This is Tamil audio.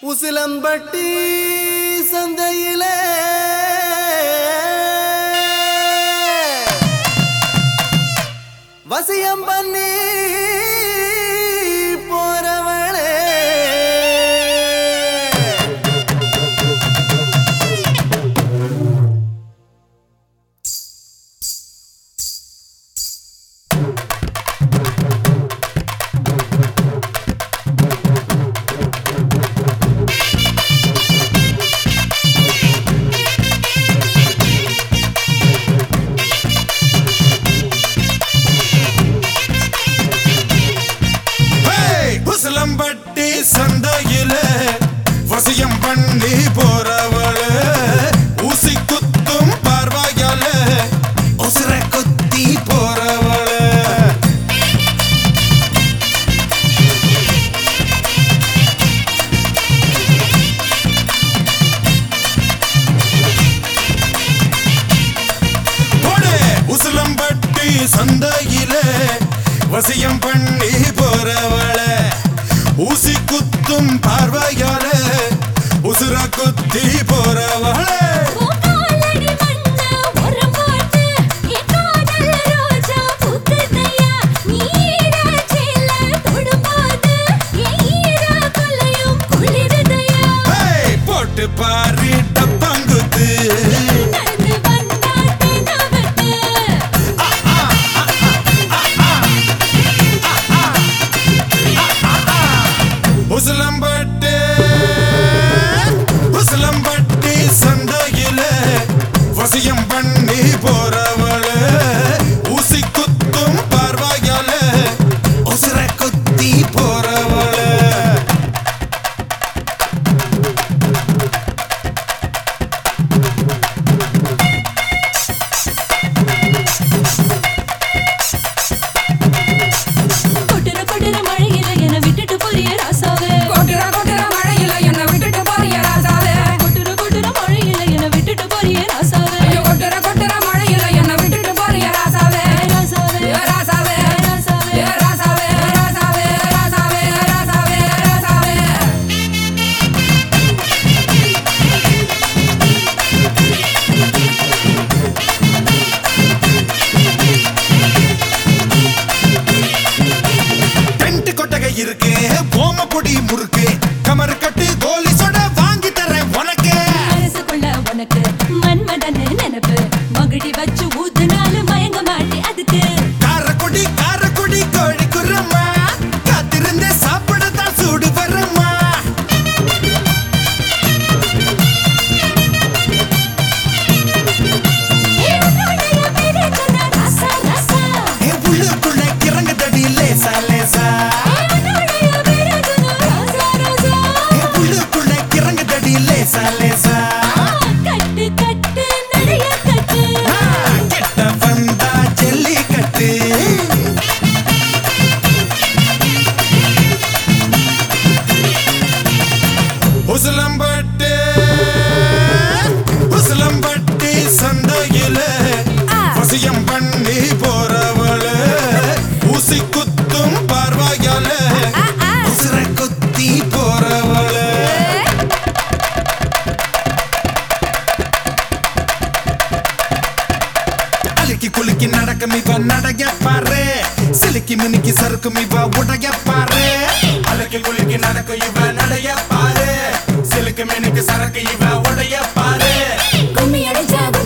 உசிலம்பட்டி சந்தையிலே வசியம் பண்ணி போறவளே ஹேய்! உசிலம்பட்டி சந்தையில வசியம் பண்ணி போறவள ஊசி குத்தும் பார்வையால உசுர குத்தி போறவள போடு! உசிலம்பட்டி சந்தையில வசியம் பண்ணி போறவள ஊசி குத்தும் பார்வையால உசுர குத்தி போறவள பூக்காலடி மண்ண உரம்போட்டு என் காதல் ரோஜா பூக்குதையா நீராச்சில தொடும்போது என் ஈர கொலையும் குளிருதையா ஹேய்! போட்டு பாரு டப்பாங்குத்து நடந்து வந்தாட்டே நவட்டு உசிலம்பட்டு உசிலம்பட்டி சந்தையில வசியம் பண்ணி போறவள ஊசி குத்தும் பார்வையால உசுர குத்தி போறவள கொட்டுற கொட்டுற மழையில என விட்டுட்டு போறிய ராசாவே கொட்டுற கொட்டுற மழையில என்ன விட்டுட்டு போறிய ராசாவே கொட்டுற கொட்டுற மழையில என விட்டுட்டு போறிய ராசாவே ஐயோ, கொட்டுற கொட்டுற மழையில என்ன விட்டுட்டு போறிய ராசாவே ராசாவே ஏ ராசாவே ராசாவே ஏ ராசாவே ராசாவே ராசாவே ராசாவே ராசாவே டென்ட் கொட்டகை இருக்கு ஓம பொடி முறுக்கு கமர் கட்டு கோலி சொட வாங்கி தரேன் உனக்கு மனசுக்குள்ள உனக்கு மன்மதன்னு நினைப்பு மகிழி வச்சு ஊத்துனாலும் மயங்க மாட்டே அதுக்கு காரக்குடி காரக்குடி கோழி குரம்மா காத்திருந்த சாப்பிட தான் சூடு வரம்மா ஏ உன்னுடைய பேரை சொன்னா ராசா ராசா என் உள்ளுக்குள்ள கிறங்கு தடி லேசா லேசா ஏ உன்னுடைய பேரை சொன்னா ராசா ராசா என் உள்ளுக்குள்ள கிறங்கு தடி லேசா லேசா ஆ, கட்டு கட்டு நடைய கட்டு ஆ, கிட்ட வந்தா ஜல்லிக்கட்டு உசிலம்பட்டு உசிலம்பட்டி சந்தையில வசியம் பண்ணி போறவள ஊசி குத்தும் பார்வையால உசுர குத்தி போறவள அழுக்கி குலுக்கி நடக்கும் இவ நடைய பாரு சிலுக்கி மினுக்கி சறுக்கும் இவ உடைய பாரு அழுக்கி குலுக்கி நடக்கும் இவ நடைய பாரு சிலுக்கு மினுக்கு சரக்கு இவ உடைய பாரு கும்மி அடிச்சா